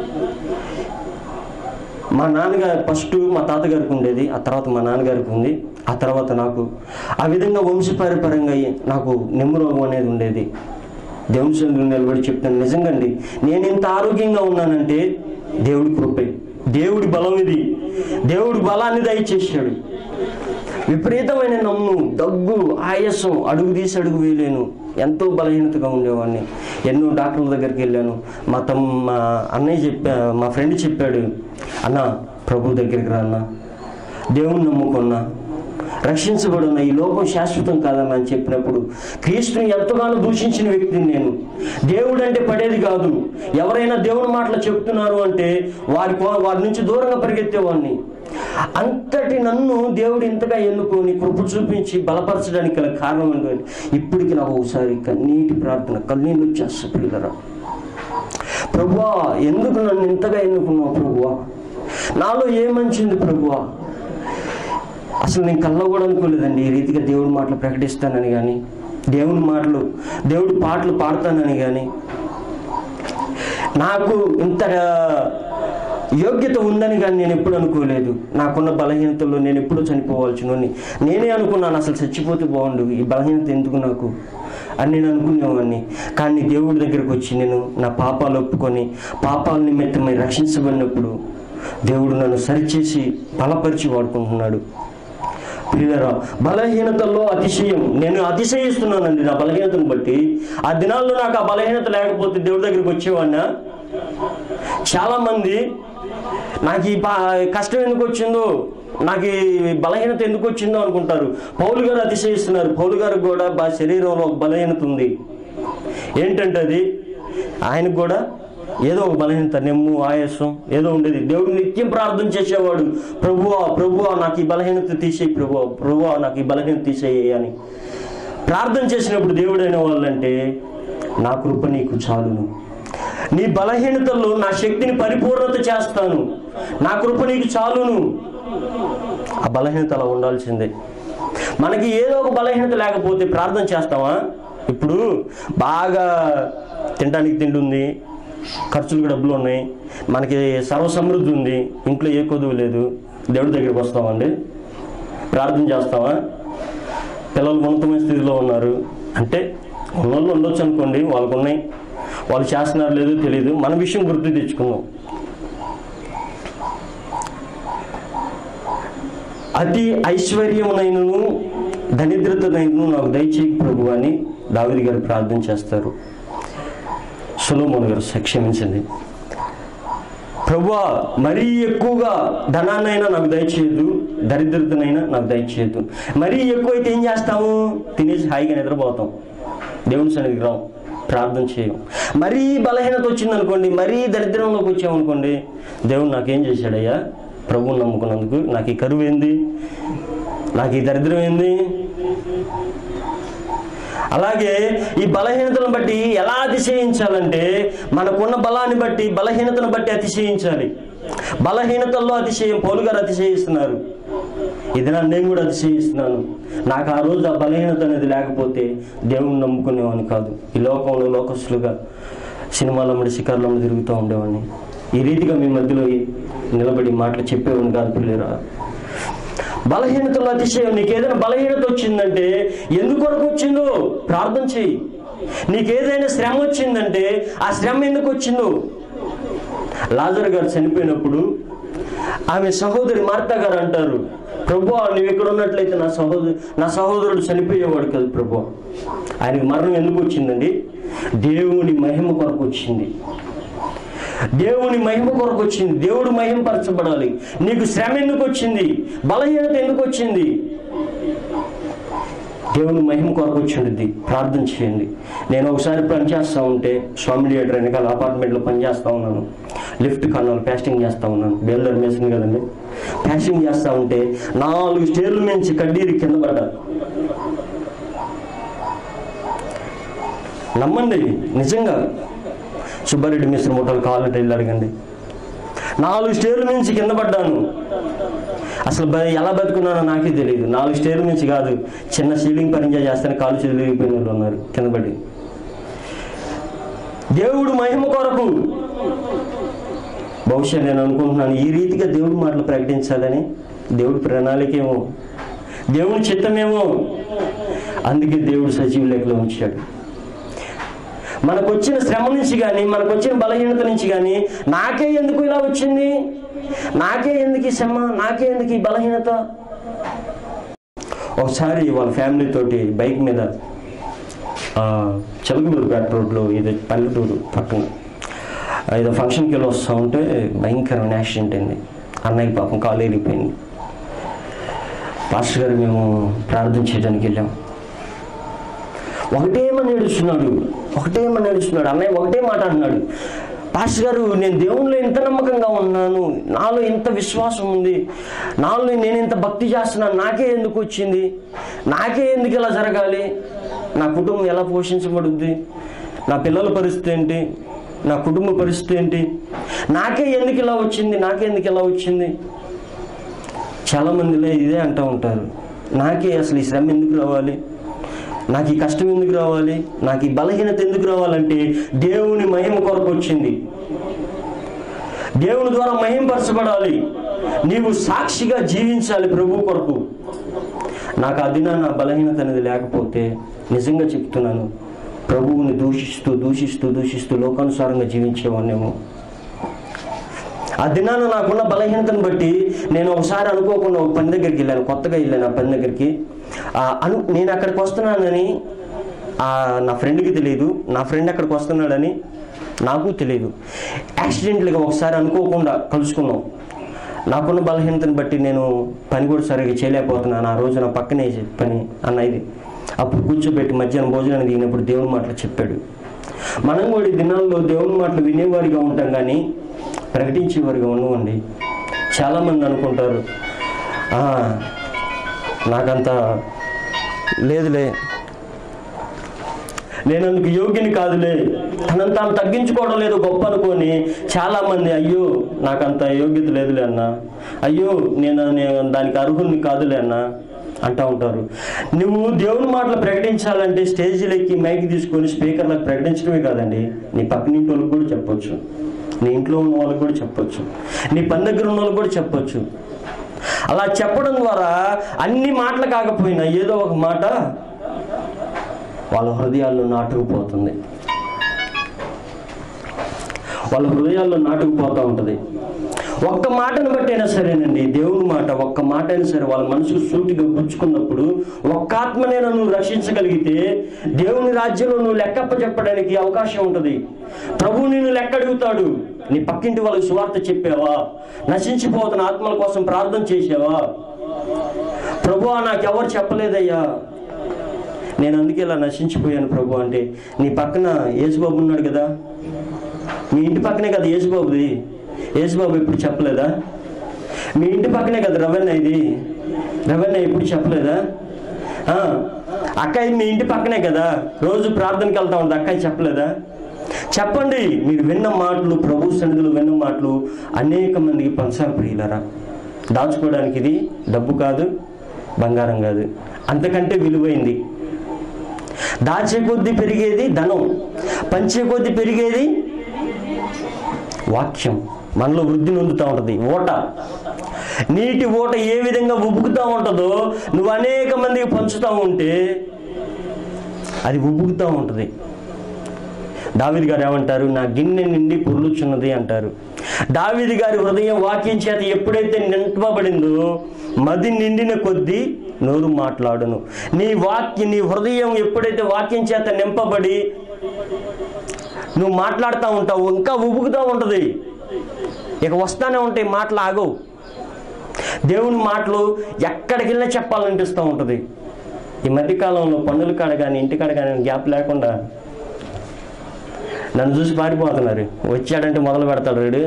మా నాన్నగారు ఫస్ట్ మా తాతగారికి ఉండేది ఆ తర్వాత మా నాన్నగారికి ఉంది ఆ తర్వాత నాకు ఆ విధంగా వంశపారపరంగా నాకు నెమ్ము రోగం అనేది ఉండేది దేవుని సన్నిధిలో నిలబడి చెప్తాను నిజంగా అండి నేను ఇంత ఆరోగ్యంగా ఉన్నానంటే దేవుడి కృపే దేవుడి బలం ఇది దేవుడి బలాన్ని దయచేశాడు విపరీతమైన నమ్ము దగ్గు ఆయాసం అడుగు తీసి అడుగు వేయలేను ఎంతో బలహీనతగా ఉండేవాడిని ఎన్నో డాక్టర్ల దగ్గరికి వెళ్ళాను మా తమ్ మా అన్నయ్య చెప్పా మా ఫ్రెండ్ చెప్పాడు అన్న ప్రభు దగ్గరికి రా అన్న దేవుని నమ్ముకున్నా రక్షించబడున్న ఈ లోకం శాశ్వతం కాదని అని చెప్పినప్పుడు క్రీస్తుని ఎంతగానో దూషించిన వ్యక్తిని నేను దేవుడు అంటే పడేది కాదు ఎవరైనా దేవుని మాటలు చెప్తున్నారు అంటే వారి కో- వారి నుంచి దూరంగా పరిగెత్తేవాడిని అంతటి నన్ను దేవుడు ఇంతగా ఎన్నుకొని కృప చూపించి బలపరచడానికి గల కారణం ఏంటంటే ఇప్పటికి నాకు ఒకసారి కన్నీటి ప్రార్థన కన్నీళ్ళు వచ్చేస్తా పిల్లరా ప్రభువా ఎందుకు నన్ను ఇంతగా ఎన్నుకున్నావు ప్రభువా నాలో ఏ మంచి ఉంది ప్రభువా అసలు నేను కళ్ళ కూడా అనుకోలేదండి ఈ రీతిగా దేవుడి మాటలు ప్రకటిస్తానని కానీ దేవుని మాటలు దేవుడి పాటలు పాడతానని కానీ నాకు ఇంత యోగ్యత ఉందని కానీ నేను ఎప్పుడు అనుకోలేదు నాకున్న బలహీనతల్లో నేను ఎప్పుడూ చనిపోవాల్సినని నేనే అనుకున్నాను అసలు చచ్చిపోతే బాగుండు ఈ బలహీనత ఎందుకు నాకు అని నేను అనుకునేవాడిని కానీ దేవుడి దగ్గరకు వచ్చి నేను నా పాపాలు ఒప్పుకొని పాపాల నిమిత్తమై రక్షించబడినప్పుడు దేవుడు నన్ను సరిచేసి బలపరిచి వాడుకుంటున్నాడు ప్రియులరా బలహీనతల్లో అతిశయం నేను అతిశయిస్తున్నానండి నా బలహీనతను బట్టి ఆ దినాల్లో నాకు ఆ బలహీనత లేకపోతే దేవుడి దగ్గరికి వచ్చేవాడినా చాలా మంది నాకు ఈ బా- కష్టం ఎందుకు వచ్చిందో నాకు ఈ బలహీనత ఎందుకు వచ్చిందో అనుకుంటారు పౌలు గారు అతిశయిస్తున్నారు పౌలు గారికి కూడా బా శరీరంలో ఒక బలహీనత ఉంది ఏంటంటే అది ఆయనకు కూడా ఏదో ఒక బలహీనత నెమ్ము ఆయాసం ఏదో ఉండేది దేవుడు నిత్యం ప్రార్థన చేసేవాడు ప్రభువా ప్రభువా నాకు ఈ బలహీనత తీసేయి ప్రభువా ప్రభువా నాకు ఈ బలహీనత తీసేయి అని ప్రార్థన చేసినప్పుడు దేవుడు అయిన వాళ్ళంటే నా కృప నీకు చాలును నీ బలహీనతల్లో నా శక్తిని పరిపూర్ణత చేస్తాను నా కృప నీకు చాలును ఆ బలహీనత అలా ఉండాల్సిందే మనకి ఏదో ఒక బలహీనత లేకపోతే ప్రార్థన చేస్తామా ఇప్పుడు బాగా తినడానికి తిండి ఉంది ఖర్చులకు డబ్బులు ఉన్నాయి మనకి సర్వసమృద్ధి ఉంది ఇంట్లో ఏ కొదువు లేదు దేవుడి దగ్గరికి వస్తామండి ప్రార్థన చేస్తామా పిల్లలు ఉన్నతమైన స్థితిలో ఉన్నారు అంటే ఉన్నోళ్ళు ఉండొచ్చు అనుకోండి వాళ్ళకు ఉన్నాయి వాళ్ళు చేస్తున్నారు లేదో తెలియదు మన విషయం గుర్తు తెచ్చుకుందాం అతి ఐశ్వర్యమునైనను దరిద్రతనైనను నాకు దయచేయి ప్రభు అని దావిది గారు ప్రార్థన చేస్తారు సులోమోన్ గారు క్షమించండి ప్రభువా మరీ ఎక్కువగా ధనాన్నైనా నాకు దయచేయదు దరిద్రతనైనా నాకు దయచేయదు మరీ ఎక్కువైతే ఏం చేస్తాము తినేసి హాయిగా నిద్రపోతాం దేవుని సన్నిధికి రాం ప్రార్థన చేయం మరీ బలహీనత వచ్చింది అనుకోండి మరీ దరిద్రంలోకి వచ్చామనుకోండి దేవుడు నాకేం చేశాడయ్యా ప్రభువుని నమ్ముకున్నందుకు నాకు ఈ కరువు ఏంది నాకు ఈ దరిద్రం ఏంది అలాగే ఈ బలహీనతను బట్టి ఎలా అతిశయించాలంటే మనకున్న బలాన్ని బట్టి బలహీనతను బట్టి అతిశయించాలి బలహీనతల్లో అతిశయం పౌలు గారు అతిశయిస్తున్నారు ఇది నా నేను కూడా అతిశయిస్తున్నాను నాకు ఆ రోజు ఆ బలహీనత అనేది లేకపోతే దేవుణ్ణి నమ్ముకునేవాడిని కాదు ఈ లోకంలో లోకస్తులుగా సినిమాలో అమ్మడి శిఖర్లో తిరుగుతూ ఉండేవాడిని ఈ రీతిగా మీ మధ్యలో నిలబడి మాటలు చెప్పేవాడిని కాదు పిల్లరా బలహీనతలో అతిశయం నీకు ఏదైనా బలహీనత వచ్చిందంటే ఎందుకొరకు వచ్చిందో ప్రార్థన చెయ్యి నీకు ఏదైనా శ్రమ వచ్చిందంటే ఆ శ్రమ ఎందుకు వచ్చిందో లాజర్ గారు చనిపోయినప్పుడు ఆమె సహోదరి మార్తా గారు అంటారు ప్రభు నువ్వు ఇక్కడ ఉన్నట్లయితే నా సహోదరు నా సహోదరుడు చనిపోయేవాడు కదా ప్రభు ఆయనకి మరణం ఎందుకు వచ్చిందండి దేవుని మహిమ కొరకు వచ్చింది దేవుని మహిమ కొరకు వచ్చింది దేవుడు మహిమపరచబడాలి నీకు శ్రమ ఎందుకు వచ్చింది బలహీనత ఎందుకు వచ్చింది దేవుని మహిమ కొరకు వచ్చింది ప్రార్థన చేయండి నేను ఒకసారి పని చేస్తూ ఉంటే స్వామి థియేటర్ వెనకాల అపార్ట్మెంట్లో పని చేస్తూ ఉన్నాను లిఫ్ట్ కన్నాను ప్యాస్టింగ్ చేస్తూ ఉన్నాను బేల్దర్ మేసింది కదండి ప్యాస్టింగ్ చేస్తూ ఉంటే నాలుగు స్టేర్ల నుంచి కడ్డీరి కింద పడ్డా నమ్మండి నిజంగా సుబ్బారెడ్డి మిశ్ర మూటలు కావాలంటే వెళ్ళి అడగండి నాలుగు స్టేర్ల నుంచి కింద పడ్డాను అసలు బ- ఎలా బతుకున్నానో నాకే తెలియదు నాలుగు స్టేర్ల నుంచి కాదు చిన్న సీలింగ్ పని చేస్తాను కాలు చేతులు విరిగిపోయిన వాళ్ళు ఉన్నారు కింద పడి దేవుడు మహిమ కొరకు బహుశా నేను అనుకుంటున్నాను ఈ రీతిగా దేవుడి మాటలు ప్రకటించాలని దేవుడి ప్రణాళికేమో దేవుని చిత్తమేమో అందుకే దేవుడు సజీవ లేఖలో ఉంచాడు మనకు వచ్చిన శ్రమ నుంచి కానీ మనకు వచ్చిన బలహీనత నుంచి కానీ నాకే ఎందుకు ఇలా వచ్చింది నాకే ఎందుకు ఈ శ్రమ నాకే ఎందుకు ఈ బలహీనత ఒకసారి వాళ్ళ ఫ్యామిలీ తోటి బైక్ మీద ఆ, చిలకలూరుపేట రోడ్లో ఇది పల్లెటూరు పక్కన ఏదో ఫంక్షన్కి వెళ్ళి వస్తూ ఉంటే భయంకరమైన యాక్సిడెంట్ అయింది అన్నయ్య పాపం కాలు ఎరిగిపోయింది పాస్టర్ గారు మేము ప్రార్థన చేయడానికి వెళ్ళాం ఒకటేమని ఏడుస్తున్నాడు ఒకటేమని ఏడుస్తున్నాడు అన్నయ్య ఒకటే మాట అంటున్నాడు పాస్టర్ గారు నేను దేవునిలో ఇంత నమ్మకంగా ఉన్నాను నాలో ఇంత విశ్వాసం ఉంది నాలో నేను ఇంత భక్తి చేస్తున్నాను నాకే ఎందుకు వచ్చింది నాకే ఎందుకు ఇలా జరగాలి నా కుటుంబం ఎలా పోషించబడుద్ది నా పిల్లల పరిస్థితి ఏంటి నా కుటుంబ పరిస్థితి ఏంటి నాకే ఎందుకు ఇలా వచ్చింది నాకే ఎందుకు ఇలా వచ్చింది చాలా మందిలో ఇదే అంటూ ఉంటారు నాకే అసలు ఈ శ్రమ ఎందుకు రావాలి నాకు ఈ కష్టం ఎందుకు రావాలి నాకు ఈ బలహీనత ఎందుకు రావాలంటే దేవుని మహిమ కొరకు వచ్చింది దేవుని ద్వారా మహింపరచబడాలి నీవు సాక్షిగా జీవించాలి ప్రభు కొరకు నాకు ఆ దిన నా బలహీనత అనేది లేకపోతే నిజంగా చెప్తున్నాను ప్రభువుని దూషిస్తూ దూషిస్తూ దూషిస్తూ లోకానుసారంగా జీవించేవాడినేమో ఆ దినాన నాకున్న బలహీనతను బట్టి నేను ఒకసారి అనుకోకుండా ఒక పని దగ్గరికి వెళ్ళాను కొత్తగా వెళ్ళాను ఆ పని దగ్గరికి ఆ, అను నేను అక్కడికి వస్తున్నానని ఆ, నా ఫ్రెండ్కి తెలియదు నా ఫ్రెండ్ అక్కడికి వస్తున్నాడని నాకు తెలియదు యాక్సిడెంట్లుగా ఒకసారి అనుకోకుండా కలుసుకున్నాం నాకున్న బలహీనతను బట్టి నేను పని కూడా సరిగ్గా చేయలేకపోతున్నాను ఆ రోజు నా పక్కనే చే- పని అన్న ఇది అప్పుడు కూర్చోబెట్టి మధ్యాహ్నం భోజనాన్ని దిగినప్పుడు దేవుని మాటలు చెప్పాడు మనం కూడా ఈ దినాల్లో దేవుని మాటలు వినేవారిగా ఉంటాం కానీ ప్రకటించేవారిగా ఉండవండి చాలామంది అనుకుంటారు "ఆ, నాకంత లేదులే నేను అందుకు యోగ్యని కాదులే తనను తాను తగ్గించుకోవడం లేదు గొప్ప అనుకొని చాలా మంది అయ్యో నాకంత యోగ్యత లేదులే అన్న అయ్యో నేను నేను దానికి అర్హుని కాదులే అన్న అంటా ఉంటారు నువ్వు దేవుని మాటలు ప్రకటించాలంటే స్టేజీలెక్కి మైక్ తీసుకొని స్పీకర్లకు ప్రకటించడమే కాదండి నీ పక్కనింటి వాళ్ళకి కూడా చెప్పొచ్చు నీ ఇంట్లో ఉన్న వాళ్ళకి కూడా చెప్పొచ్చు నీ పని దగ్గర ఉన్న వాళ్ళకి కూడా చెప్పొచ్చు అలా చెప్పడం ద్వారా అన్ని మాటలు కాకపోయినా ఏదో ఒక మాట వాళ్ళ హృదయాల్లో నాటుకుపోతుంది వాళ్ళ హృదయాల్లో నాటుకుపోతూ ఉంటుంది ఒక్క మాటను బట్టి అయినా సరేనండి దేవుని మాట ఒక్క మాట అయినా సరే వాళ్ళ మనసుకు సూటిగా గుచ్చుకున్నప్పుడు ఒక్క ఆత్మనైనా నువ్వు రక్షించగలిగితే దేవుని రాజ్యంలో నువ్వు లెక్కప్ప చెప్పడానికి అవకాశం ఉంటుంది ప్రభువు నిన్ను లెక్క అడుగుతాడు నీ పక్కింటి వాళ్ళకి సువార్త చెప్పావా నశించిపోతున్న ఆత్మల కోసం ప్రార్థన చేసావా ప్రభువా నాకెవరు చెప్పలేదయ్యా నేను అందుకే ఇలా నశించిపోయాను ప్రభు అంటే నీ పక్కన యేసుబాబు ఉన్నాడు కదా మీ ఇంటి పక్కనే కదా యేసుబాబుది యేసుబాబు ఎప్పుడు చెప్పలేదా మీ ఇంటి పక్కనే కదా రవణ ఇది రవణ ఎప్పుడు చెప్పలేదా ఆ, అక్కయ్య మీ ఇంటి పక్కనే కదా రోజు ప్రార్థనకి వెళ్తా ఉంటుంది అక్కయ్య చెప్పలేదా చెప్పండి మీరు విన్న మాటలు ప్రభు సన్నిధిలో విన్న మాటలు అనేక మందికి పంచాలి ప్రియులరా దాచుకోవడానికి ఇది డబ్బు కాదు బంగారం కాదు అంతకంటే విలువైంది దాచే కొద్దీ పెరిగేది ధనం పంచే కొద్దీ పెరిగేది వాక్యం మనలో వృద్ధి నొందుతూ ఉంటుంది ఓట నీటి ఓట ఏ విధంగా ఉబ్బుకుతూ ఉంటుందో నువ్వు అనేక మందికి పంచుతూ ఉంటే అది ఉబ్బుకుతూ ఉంటుంది దావిది గారు ఏమంటారు నా గిన్నె నిండి పొర్లుచున్నది అంటారు దావిది గారి హృదయం వాక్యం చేత ఎప్పుడైతే నింపబడిందో మది నిండిన కొద్దీ నోరు మాట్లాడును నీ వాక్య నీ హృదయం ఎప్పుడైతే వాక్యం చేత నింపబడి నువ్వు మాట్లాడుతూ ఉంటావు ఇంకా ఉబుకుతూ ఉంటుంది ఇక వస్తానే ఉంటాయి మాటలు ఆగవు దేవుని మాటలు ఎక్కడికి వెళ్ళినా చెప్పాలనిపిస్తూ ఉంటుంది ఈ మధ్యకాలంలో పన్నుల కాడ కానీ ఇంటి కాడ కానీ గ్యాప్ లేకుండా నన్ను చూసి పారిపోతున్నారు వచ్చాడంటే మొదలు పెడతాడు వీడు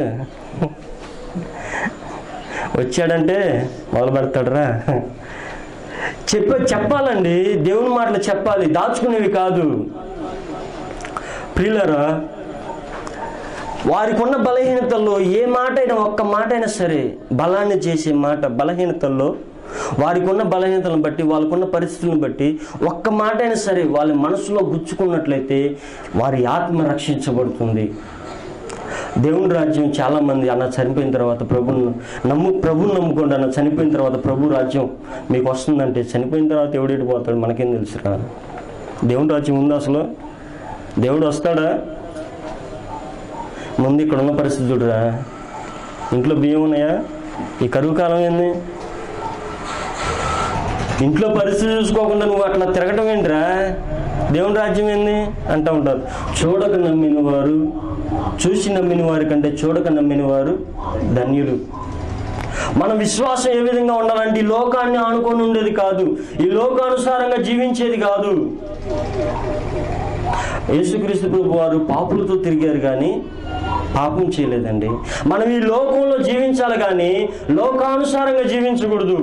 వచ్చాడంటే మొదలు పెడతాడురా చెప్ప చెప్పాలండి దేవుని మాటలు చెప్పాలి దాచుకునేవి కాదు ప్రియులరా వారికి ఉన్న బలహీనతల్లో ఏ మాట అయినా ఒక్క మాట అయినా సరే బలాన్ని చేసే మాట బలహీనతల్లో వారికి ఉన్న బలహీనతలను బట్టి వాళ్ళకున్న పరిస్థితులను బట్టి ఒక్క మాట అయినా సరే వాళ్ళ మనసులో గుచ్చుకున్నట్లయితే వారి ఆత్మ రక్షించబడుతుంది దేవుని రాజ్యం చాలా మంది అన్న చనిపోయిన తర్వాత ప్రభుని నమ్ము ప్రభుని నమ్ముకోండి అన్న చనిపోయిన తర్వాత ప్రభు రాజ్యం మీకు వస్తుందంటే చనిపోయిన తర్వాత ఎవడేటి పోతాడు మనకేం తెలుసురా దేవుని రాజ్యం ఉందా అసలు దేవుడు వస్తాడా ముందు ఇక్కడ ఉన్న పరిస్థితి చూడరా ఇంట్లో బియ్యం ఉన్నాయా ఈ కరువు కాలం ఏంది ఇంట్లో పరిస్థితి చూసుకోకుండా నువ్వు అట్లా తిరగటం ఏంట్రా దేవుని రాజ్యం ఏంది అంటూ ఉంటారు చూడక నమ్మిన వారు చూసి నమ్మిన వారి కంటే చూడక నమ్మిన వారు ధన్యులు మన విశ్వాసం ఏ విధంగా ఉండాలంటే ఈ లోకాన్ని ఆనుకొని ఉండేది కాదు ఈ లోకానుసారంగా జీవించేది కాదు యేసుక్రీస్తు ప్రభు వారు పాపులతో తిరిగారు కానీ పాపం చేయలేదండి మనం ఈ లోకంలో జీవించాలి కానీ లోకానుసారంగా జీవించకూడదు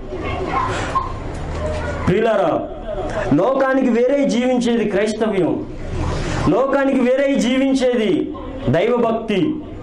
ప్రియులారా లోకానికి వేరే జీవించేది క్రైస్తవ్యం లోకానికి వేరే జీవించేది దైవభక్తి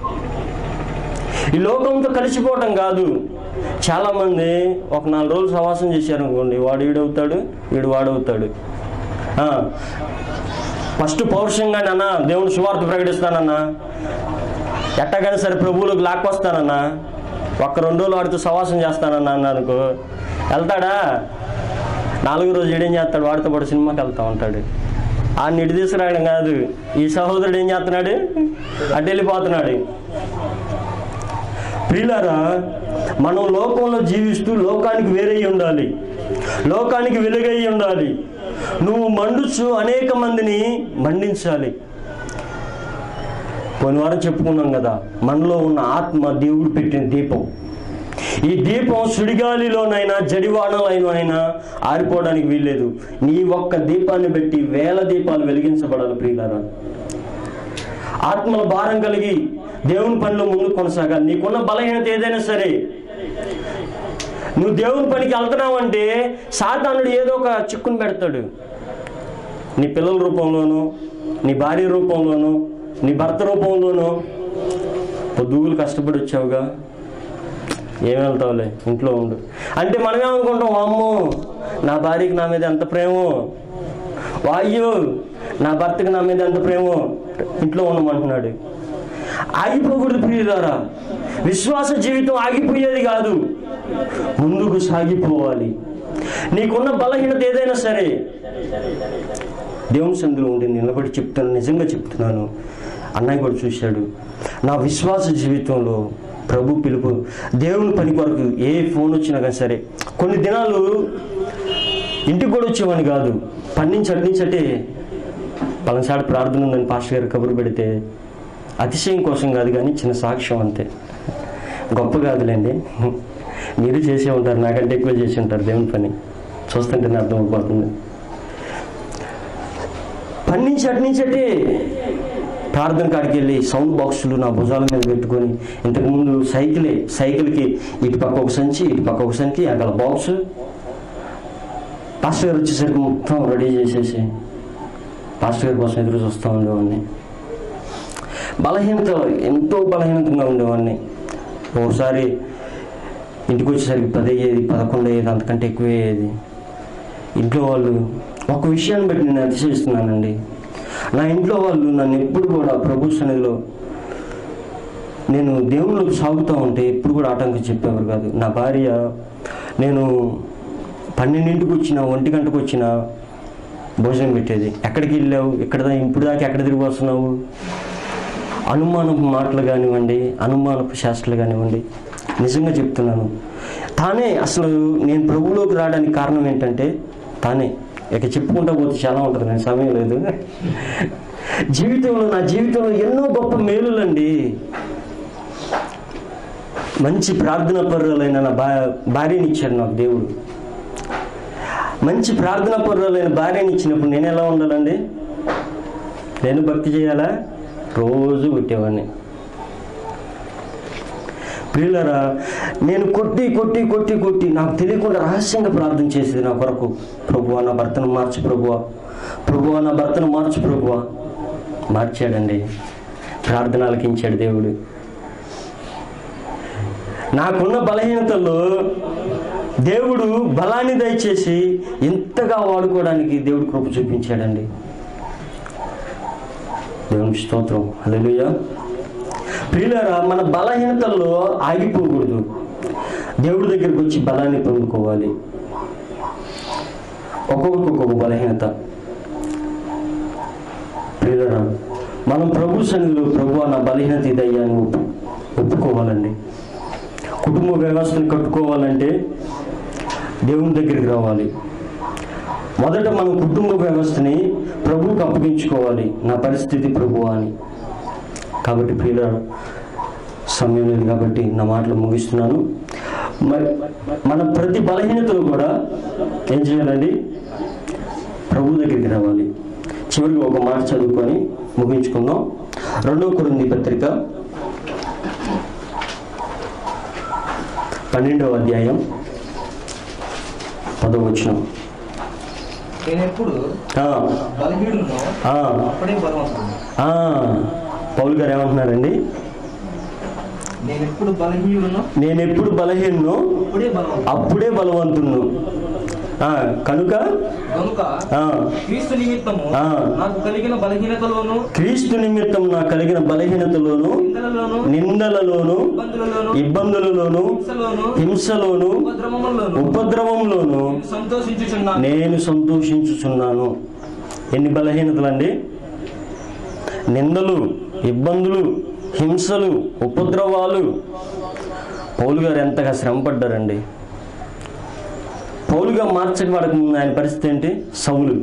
ఈ లోకంతో కలిసిపోవటం కాదు చాలామంది ఒక నాలుగు రోజులు సవాసం చేశారు అనుకోండి వాడు వీడవుతాడు వీడు వాడవుతాడు ఆ, ఫస్ట్ పౌరుషంగా నాన్న దేవుని సువార్త ప్రకటిస్తానన్నా ఎట్టగానే సరే ప్రభువులకు లాక్కొస్తానన్నా ఒక్క రెండు రోజులు వాడితో సవాసం చేస్తానన్నా అన్న అనుకో వెళ్తాడా నాలుగు రోజు ఏడేం చేస్తాడు వాడితో పాటు సినిమాకి వెళ్తా ఉంటాడు ఆ నిడి తీసుకురావడం కాదు ఈ సహోదరుడు ఏం చేస్తున్నాడు అటు వెళ్ళిపోతున్నాడు ప్రియులారా మనం లోకంలో జీవిస్తూ లోకానికి వేరై ఉండాలి లోకానికి వెలుగై ఉండాలి నువ్వు మండుచు అనేక మందిని మండించాలి పోయిన వారం చెప్పుకున్నాం కదా మనలో ఉన్న ఆత్మ దేవుడు పెట్టిన దీపం ఈ దీపం సుడిగాలిలోనైనా జడివానలైనా ఆరిపోవడానికి వీల్లేదు నీ ఒక్క దీపాన్ని పెట్టి వేల దీపాలు వెలిగించబడాలి ప్రియులారా ఆత్మల భారం కలిగి దేవుని పనిలో ముందు కొనసాగాలి నీకున్న బలహీనత ఏదైనా సరే నువ్వు దేవుని పనికి వెళ్తున్నావు అంటే సాతానుడు ఏదో ఒక చిక్కుని పెడతాడు నీ పిల్లల రూపంలోనూ నీ భార్య రూపంలోనూ నీ భర్త రూపంలోనూ పొద్దుగులు కష్టపడి వచ్చావుగా ఏం వెళ్తావులే ఇంట్లో ఉండు అంటే మనమే అనుకుంటాం అమ్మో నా భార్యకి నా మీద ఎంత ప్రేమో వాయ్యో నా భర్తకి నా మీద ఎంత ప్రేమో ఇంట్లో ఉండమంటున్నాడు ఆగిపోకూడదు ప్రియులారా విశ్వాస జీవితం ఆగిపోయేది కాదు ముందుకు సాగిపోవాలి నీకున్న బలహీనత ఏదైనా సరే దేవుని సందులో ఉండి నిలబడి చెప్తాను నిజంగా చెప్తున్నాను అన్నయ్య కూడా చూశాడు నా విశ్వాస జీవితంలో ప్రభు పిలుపు దేవుని పని కొరకు ఏ ఫోన్ వచ్చినా కానీ సరే కొన్ని దినాలు ఇంటికి కూడా వచ్చేవాడిని కాదు పన్నించి అట్నించటే పలసాడు ప్రార్థన ఉందని పాస్టర్ గారు కబురు పెడితే అతిశయం కోసం కాదు కానీ చిన్న సాక్ష్యం అంతే గొప్ప కాదులేండి మీరు చేసే ఉంటారు నాకంటే ఎక్కువ చేసి ఉంటారు దేవుని పని చూస్తుంటేనే అర్థమైపోతుంది పన్నించి అట్నించటే ప్రార్థన కాడికి వెళ్ళి సౌండ్ బాక్సులు నా భుజాల మీద పెట్టుకొని ఇంతకుముందు సైకిలే సైకిల్కి ఇటు పక్క ఒక సంచి ఇటు పక్క ఒక సంచి అక్కడ బాక్స్ పాస్టర్ గారు వచ్చేసరికి మొత్తం రెడీ చేసేసి పాస్టర్ గారి కోసం ఎదురు చూస్తూ ఉండేవాడిని బలహీనత ఎంతో బలహీనతంగా ఉండేవాడిని ఒకసారి ఇంటికి వచ్చేసరికి పది అయ్యేది పదకొండు అయ్యేది అంతకంటే ఎక్కువ అయ్యేది ఇంట్లో వాళ్ళు ఒక విషయాన్ని బట్టి నేను అతిశయిస్తున్నానండి నా ఇంట్లో వాళ్ళు నన్ను ఎప్పుడు కూడా ప్రభు సన్నిధిలో నేను దేవుళ్ళకి సాగుతూ ఉంటే ఎప్పుడు కూడా ఆటంకం చెప్పేవారు కాదు నా భార్య నేను పన్నెండింటికి వచ్చిన ఒంటి గంటకు వచ్చిన భోజనం పెట్టేది ఎక్కడికి వెళ్ళావు ఇక్కడ దా- ఇప్పుడు దాకా ఎక్కడ తిరిగి వస్తున్నావు అనుమానపు మాటలు కానివ్వండి అనుమానపు శాస్త్రాలు కానివ్వండి నిజంగా చెప్తున్నాను తానే అసలు నేను ప్రభువులోకి రావడానికి కారణం ఏంటంటే తానే ఇక చెప్పుకుంటా పోతే చాలా ఉంటుంది నేను సమయం లేదు జీవితంలో నా జీవితంలో ఎన్నో గొప్ప మేలులండి మంచి ప్రార్థన పరులైన నా భా భార్యని ఇచ్చాడు నాకు దేవుడు మంచి ప్రార్థన పరులైన భార్యని ఇచ్చినప్పుడు నేను ఎలా ఉండాలండి నేను భక్తి చేయాలా రోజు కొట్టేవాడిని ప్రియులరా నేను కొట్టి కొట్టి కొట్టి కొట్టి నాకు తెలియకుండా రహస్యంగా ప్రార్థన చేసేది నా కొరకు ప్రభువా నా భర్తను మార్చు ప్రభువా ప్రభువా నా భర్తను మార్చు ప్రభువా మార్చాడండి ప్రార్థన ఆలకించాడు దేవుడు నాకున్న బలహీనతల్లో దేవుడు బలాన్ని దయచేసి ఇంతగా వాడుకోవడానికి దేవుడు కృప చూపించాడండి దేవుని స్తోత్రం హల్లెలూయా ప్రియులారా మన బలహీనతల్లో ఆగిపోకూడదు దేవుడి దగ్గరికి వచ్చి బలాన్ని పొందుకోవాలి ఒక్కొక్కరికి ఒక్కొక్క బలహీనత ప్రియులారా మనం ప్రభు సన్నిధిలో ప్రభు నా బలహీనత ఇదయ్యా అని ఒప్పు ఒప్పుకోవాలండి కుటుంబ వ్యవస్థను కట్టుకోవాలంటే దేవుని దగ్గరికి రావాలి మొదట మన కుటుంబ వ్యవస్థని ప్రభువుకు అప్పగించుకోవాలి నా పరిస్థితి ప్రభు అని కాబట్టి ప్రియుల సమయం లేదు కాబట్టి నా మాటలు ముగిస్తున్నాను మరి మన ప్రతి బలహీనతలు కూడా ఏం చేయాలండి ప్రభు దగ్గరికి రావాలి చివరికి ఒక మాట చదువుకొని ముగించుకుందాం రెండవ కొరింది పత్రిక పన్నెండవ అధ్యాయం పదవ వచనం నేను ఎప్పుడు ఆ, బలహీనును ఆ, అప్పుడే బలవంతుడు ఆ, పౌలు గారు ఏమంటున్నారండి నేను ఎప్పుడు బలహీనును నేను ఎప్పుడు బలహీనో అప్పుడే బలవంతుడు అప్పుడే బలవంతును ఆ, కనుక కనుక ఆ, క్రీస్తు నిమిత్తము ఆ. నాకు కలిగిన బలహీనతలోను క్రీస్తు నిమిత్తం నాకు కలిగిన బలహీనతలోను నిందలలోను నిందలలోను ఇబ్బందులలోను ఇబ్బందులలోను హింసలోను హింసలోను ఉపద్రవములలోను ఉపద్రవంలోను నేను సంతోషించుచున్నాను నేను సంతోషించుచున్నాను ఎన్ని బలహీనతలండి నిందలు ఇబ్బందులు హింసలు ఉపద్రవాలు పౌలు గారు ఎంతగా శ్రమ పడ్డారండి పౌలుగా మార్చబడక ముందు ఆయన పరిస్థితి ఏంటి సౌలు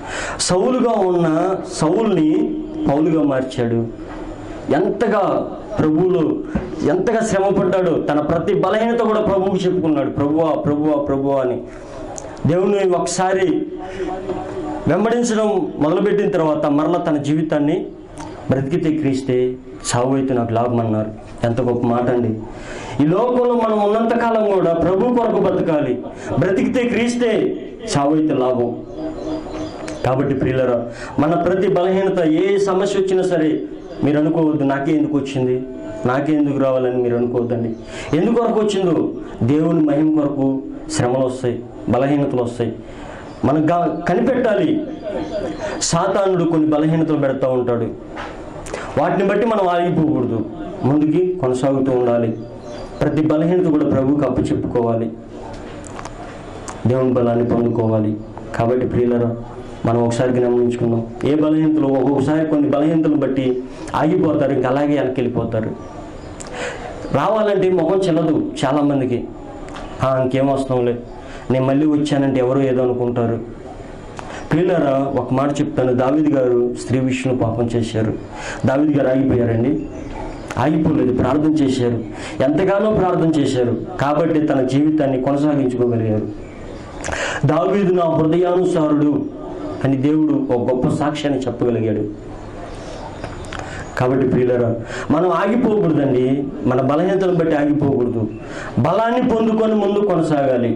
సౌలుగా ఉన్న సౌల్ని పౌలుగా మార్చాడు ఎంతగా ప్రభువులు ఎంతగా శ్రమ పడ్డాడు తన ప్రతి బలహీనత కూడా ప్రభువుకి చెప్పుకున్నాడు ప్రభువా ప్రభువా ప్రభువా అని దేవుని ఒకసారి వెంబడించడం మొదలుపెట్టిన తర్వాత మరలా తన జీవితాన్ని బ్రతికితే క్రీస్తే చావు అయితే నాకు లాభం అన్నారు ఎంత గొప్ప మాట అండి ఈ లోకంలో మనం ఉన్నంతకాలం కూడా ప్రభు కొరకు బతకాలి బ్రతికితే క్రీస్తే చావు అయితే లాభం కాబట్టి ప్రియులరా మన ప్రతి బలహీనత ఏ సమస్య వచ్చినా సరే మీరు అనుకోవద్దు నాకే ఎందుకు వచ్చింది నాకే ఎందుకు రావాలని మీరు అనుకోవద్దండి ఎందుకు కొరకు వచ్చిందో దేవుని మహిమ కొరకు శ్రమలు వస్తాయి బలహీనతలు వస్తాయి మనం గా కనిపెట్టాలి సాతానుడు కొన్ని బలహీనతలు పెడతా ఉంటాడు వాటిని బట్టి మనం ఆగిపోకూడదు ముందుకి కొనసాగుతూ ఉండాలి ప్రతి బలహీనత కూడా ప్రభువుకి అప్పచెప్పుకోవాలి దేవుని బలాన్ని పొందుకోవాలి కాబట్టి ప్రియులరా మనం ఒకసారి గమనించుకుందాం ఏ బలహీనతలు ఒక్కొక్కసారి కొన్ని బలహీనతలు బట్టి ఆగిపోతారు ఇంకా అలాగే వెనక్కి వెళ్ళిపోతారు రావాలంటే ముఖం చెల్లదు చాలామందికి "ఆ, ఇంకేం వస్తాంలే నేను మళ్ళీ వచ్చానంటే ఎవరో ఏదో అనుకుంటారు ప్రియులరా ఒక మాట చెప్తాను దావిద్ గారు స్త్రీ విషయంలో పాపం చేశారు దావిద్ గారు ఆగిపోయారండి ఆగిపోలేదు ప్రార్థన చేశారు ఎంతగానో ప్రార్థన చేశారు కాబట్టి తన జీవితాన్ని కొనసాగించుకోగలిగారు దావీదు నా హృదయానుసారుడు అని దేవుడు ఒక గొప్ప సాక్ష్యాన్ని చెప్పగలిగాడు కాబట్టి ప్రియులరా మనం ఆగిపోకూడదండి మన బలహీనతలను బట్టి ఆగిపోకూడదు బలాన్ని పొందుకొని ముందు కొనసాగాలి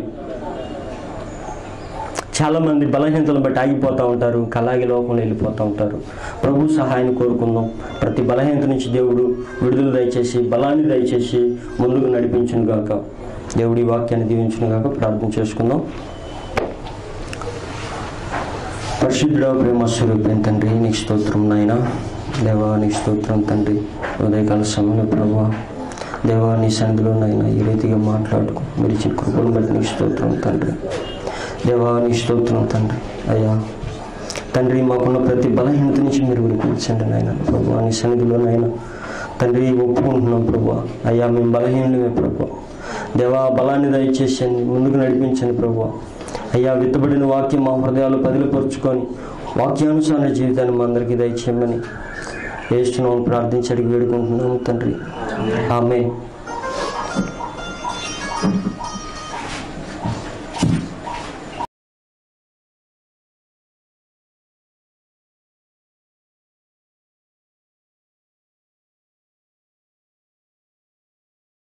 చాలామంది బలహీనతలను బట్టి ఆగిపోతూ ఉంటారు అలాగే లోకంలో వెళ్ళిపోతూ ఉంటారు ప్రభు సహాయాన్ని కోరుకుందాం ప్రతి బలహీనత నుంచి దేవుడు విడుదల దయచేసి బలాన్ని దయచేసి ముందుకు నడిపించును గాక దేవుడి వాక్యాన్ని దీవించును గాక ప్రార్థన చేసుకుందాం పరిశుద్ధుడ ప్రేమ స్వరూపం తండ్రి నీకు స్తోత్రం నాయన దేవా నీ స్తోత్రం తండ్రి ఉదయకాల సమయంలో ప్రభా దేవా నీ సంధిలో నాయన ఈ రీతిగా మాట్లాడుకో మీరు ఇచ్చిన కృపను బట్టి నీకు స్తోత్రం తండ్రి దేవా నీ స్తోత్రం తండ్రి అయ్యా తండ్రి మాకున్న ప్రతి బలహీనత నుంచి మీరు విడిపించండి నాయన ప్రభు నీ సన్నిధిలో నాయన తండ్రి ఒప్పుకుంటున్నాం ప్రభు అయ్యా మేము బలహీనమే ప్రభు దేవా బలాన్ని దయచేసండి ముందుకు నడిపించండి ప్రభు అయ్యా విత్తబడిన వాక్యం మా హృదయాలు పదిలిపరుచుకొని వాక్యానుసార జీవితాన్ని మా అందరికీ దయచేయమని వేస్తున్నాం ప్రార్థించి అడిగి వేడుకుంటున్నాము తండ్రి ఆమె